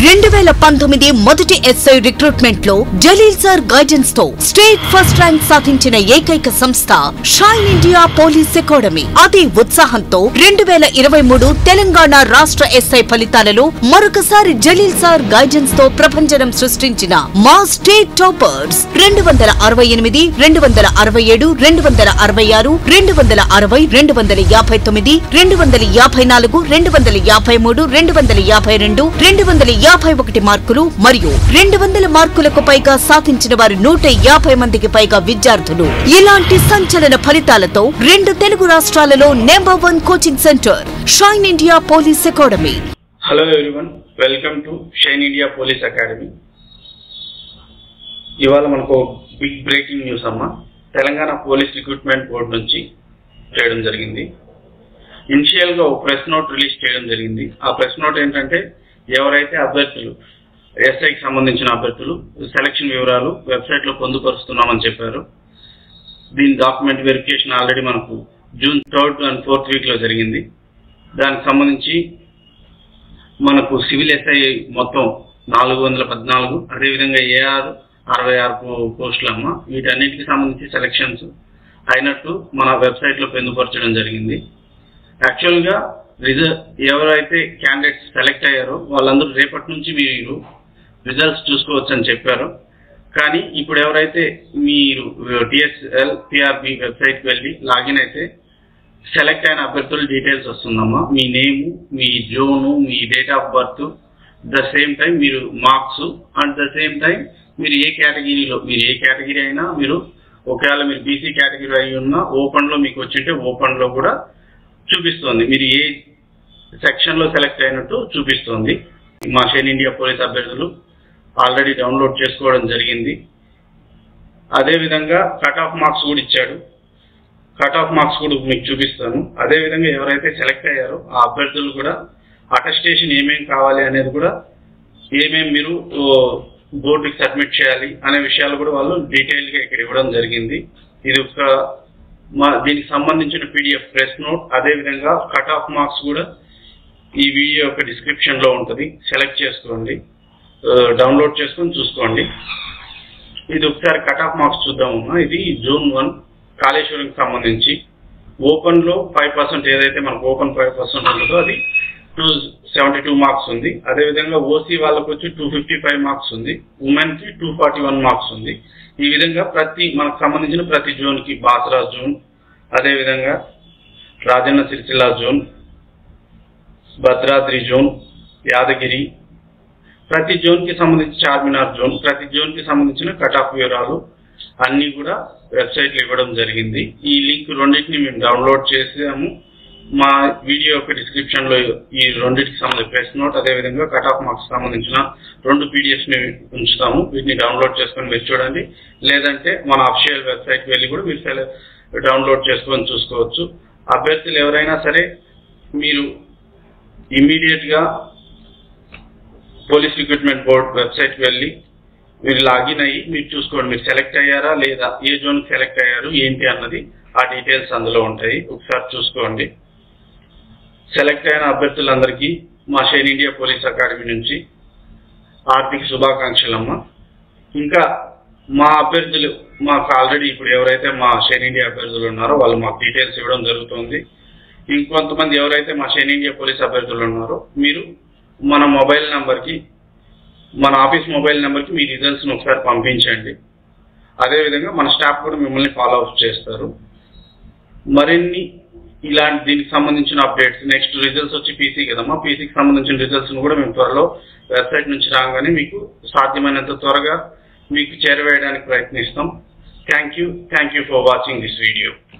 రెండు వేల పంతొమ్మిది మొదటి ఎస్ఐ రిక్రూట్మెంట్ లో జలీల్ సార్ గైడెన్స్ తో స్టేట్ ఫస్ట్ ర్యాంక్ సాధించిన ఏకైక సంస్థ షైన్ ఇండియా పోలీస్ అకాడమీ అదే ఉత్సాహంతో రెండు వేల ఇరవై మూడు తెలంగాణ రాష్ట్ర ఎస్ఐ ఫలితాలలో మరొకసారి జలీల్ సార్ గైడెన్స్ తో ప్రభంజనం సృష్టించిన మా స్టేట్ టాపర్స్ రెండు వందల అరవై ఎనిమిది రెండు వందల అరవై ఏడు రెండు వందల అరవై ఆరు రెండు వందల అరవై రెండు వందల యాభై తొమ్మిది రెండు వందల యాభై నాలుగు రెండు వందల యాభై మూడు రెండు వందల యాభై రెండు రెండు వందల యాభై ఒకటి మార్కులు మరియు రెండు వందల మార్కులకు పైగా సాధించిన వారు నూట యాభై మందికి పైగా విద్యార్థులు ఇలాంటి సంచలన ఫలితాలతో రెండు తెలుగు రాష్ట్రాలలో number one coaching centre Shine India police academy hello everyone welcome to Shine India police academy ఇవాళ మనకు బిగ్ బ్రేకింగ్ న్యూస్ అమ్మా తెలంగాణ పోలీస్ రిక్రూట్మెంట్ బోర్డు నుంచి చేయడం జరిగింది ఇనిషియల్ గా ఒక ప్రెస్ నోట్ రిలీజ్ చేయడం జరిగింది ఆ ప్రెస్ నోట్ ఏంటంటే ఎవరైతే అభ్యర్థులు ఎస్ఐకి సంబంధించిన అభ్యర్థులు సెలక్షన్ వివరాలు వెబ్సైట్ లో పొందుపరుస్తున్నామని చెప్పారు దీని డాక్యుమెంట్ వెరిఫికేషన్ ఆల్రెడీ మనకు June third and fourth week లో జరిగింది దానికి సంబంధించి మనకు సివిల్ ఎస్ఐ మొత్తం నాలుగు వందల పద్నాలుగు అదేవిధంగా ఏఆర్ అరవై ఆరు పో- పోస్టులు అమ్మ వీటన్నిటికి సంబంధించి సెలక్షన్స్ అయినట్టు మన వెబ్సైట్ లో పొందుపరచడం జరిగింది యాక్చువల్ గా రిజల్ట్ ఎవరైతే క్యాండిడేట్స్ సెలెక్ట్ అయ్యారో వాళ్ళందరూ రేపటి నుంచి మీరు రిజల్ట్స్ చూసుకోవచ్చు అని చెప్పారు కానీ ఇప్పుడు ఎవరైతే మీరు టిఎస్ఎల్ పిఆర్బి వెబ్సైట్ కి వెళ్ళి లాగిన్ అయితే సెలెక్ట్ అయిన అభ్యర్థుల డీటెయిల్స్ వస్తుందమ్మా మీ నేము మీ జోను మీ date of birth the same time మీరు marks and the same time మీరు ఏ కేటగిరీలో మీరు ఏ కేటగిరీ అయినా మీరు ఒకవేళ మీరు బీసీ కేటగిరీ అయి ఉన్నా ఓపెన్ లో మీకు వచ్చింటే ఓపెన్ లో కూడా చూపిస్తుంది మీరు ఏ సెక్షన్ లో సెలెక్ట్ అయినట్టు చూపిస్తుంది మా షెన్ ఇండియా పోలీస్ అభ్యర్థులు ఆల్రెడీ డౌన్లోడ్ చేసుకోవడం జరిగింది అదే విధంగా కట్ ఆఫ్ మార్క్స్ కూడా ఇచ్చాడు కట్ ఆఫ్ మార్క్స్ కూడా మీకు చూపిస్తాను అదే విధంగా ఎవరైతే సెలెక్ట్ అయ్యారో ఆ అభ్యర్థులు కూడా అటెస్టేషన్ ఏమేం కావాలి అనేది కూడా ఏమేం మీరు బోర్డుకి సబ్మిట్ చేయాలి అనే విషయాలు కూడా వాళ్ళు డీటెయిల్ గా ఇక్కడ ఇవ్వడం జరిగింది ఇది ఒక మా దీనికి సంబంధించిన పీడిఎఫ్ ప్రెస్ నోట్ అదే విధంగా కట్ ఆఫ్ మార్క్స్ కూడా ఈ వీడియో యొక్క డిస్క్రిప్షన్ లో ఉంటుంది సెలెక్ట్ చేసుకోండి డౌన్లోడ్ చేసుకొని చూసుకోండి ఇది ఒకసారి కట్ ఆఫ్ మార్క్స్ చూద్దామమ్మా ఇది జూన్ వన్ కాళేశ్వరంకి సంబంధించి ఓపెన్ లో ఫైవ్ పర్సెంట్ ఏదైతే మనకు ఓపెన్ ఫైవ్ పర్సెంట్ ఉంటుందో అది టూ సెవెంటీ టూ మార్క్స్ ఉంది అదేవిధంగా ఓసీ వాళ్ళకు వచ్చి టూ ఫిఫ్టీ ఫైవ్ మార్క్స్ ఉంది ఉమెన్ కి టూ ఫార్టీ వన్ మార్క్స్ ఉంది ఈ విధంగా ప్రతి మనకు సంబంధించిన ప్రతి జోన్ కి బాసరా జోన్ అదేవిధంగా రాజన్న సిరిసిల్ల జోన్ భద్రాద్రి జోన్ యాదగిరి ప్రతి జోన్ కి సంబంధించి చార్మినార్ జోన్ ప్రతి జోన్ కి సంబంధించిన కట్ ఆఫ్ వివరాలు అన్ని కూడా వెబ్సైట్ లో ఇవ్వడం జరిగింది ఈ లింక్ రెండింటిని మేము డౌన్లోడ్ చేసాము మా వీడియో యొక్క డిస్క్రిప్షన్ లో ఈ రెండింటికి సంబంధించి ప్రెస్ నోట్ అదే విధంగా కట్ ఆఫ్ మార్క్స్ సంబంధించిన రెండు పీడిఎఫ్స్ ని ఉంచుతాము వీటిని డౌన్లోడ్ చేసుకొని మీరు చూడండి లేదంటే మన అఫిషియల్ వెబ్సైట్ వెళ్ళి కూడా మీరు సెల- డౌన్లోడ్ చేసుకొని చూసుకోవచ్చు అభ్యర్థులు ఎవరైనా సరే మీరు ఇమీడియట్ గా పోలీస్ రిక్రూట్మెంట్ బోర్డ్ వెబ్సైట్ వెళ్ళి మీరు లాగిన్ అయ్యి మీరు చూసుకోండి మీరు సెలెక్ట్ అయ్యారా లేదా ఏ జోన్ సెలెక్ట్ అయ్యారు ఏంటి అన్నది ఆ డీటెయిల్స్ అందులో ఉంటాయి ఒకసారి చూసుకోండి సెలెక్ట్ అయిన అభ్యర్థులందరికీ మా షైన్ ఇండియా పోలీస్ అకాడమీ నుంచి ఆర్థిక శుభాకాంక్షలు అమ్మ ఇంకా మా అభ్యర్థులు మాకు ఆల్రెడీ ఇప్పుడు ఎవరైతే మా షైన్ ఇండియా అభ్యర్థులు ఉన్నారో వాళ్ళు మాకు డీటెయిల్స్ ఇవ్వడం జరుగుతుంది ఇంకొంతమంది ఎవరైతే మా షైన్ ఇండియా పోలీస్ అభ్యర్థులు ఉన్నారో మీరు మన మొబైల్ నంబర్కి మన ఆఫీస్ మొబైల్ నెంబర్కి మీ రిజల్ట్స్ ఒకసారి పంపించండి అదేవిధంగా మన స్టాఫ్ కూడా మిమ్మల్ని ఫాలో అప్ చేస్తారు మరిన్ని ఇలాంటి దీనికి సంబంధించిన అప్డేట్స్ నెక్స్ట్ రిజల్ట్స్ వచ్చి పీసీ కదమ్మా పీసీకి సంబంధించిన రిజల్ట్స్ కూడా మేము త్వరలో వెబ్సైట్ నుంచి రాగానే మీకు సాధ్యమైనంత త్వరగా మీకు చేరవేయడానికి ప్రయత్నిస్తాం thank you thank you for watching this video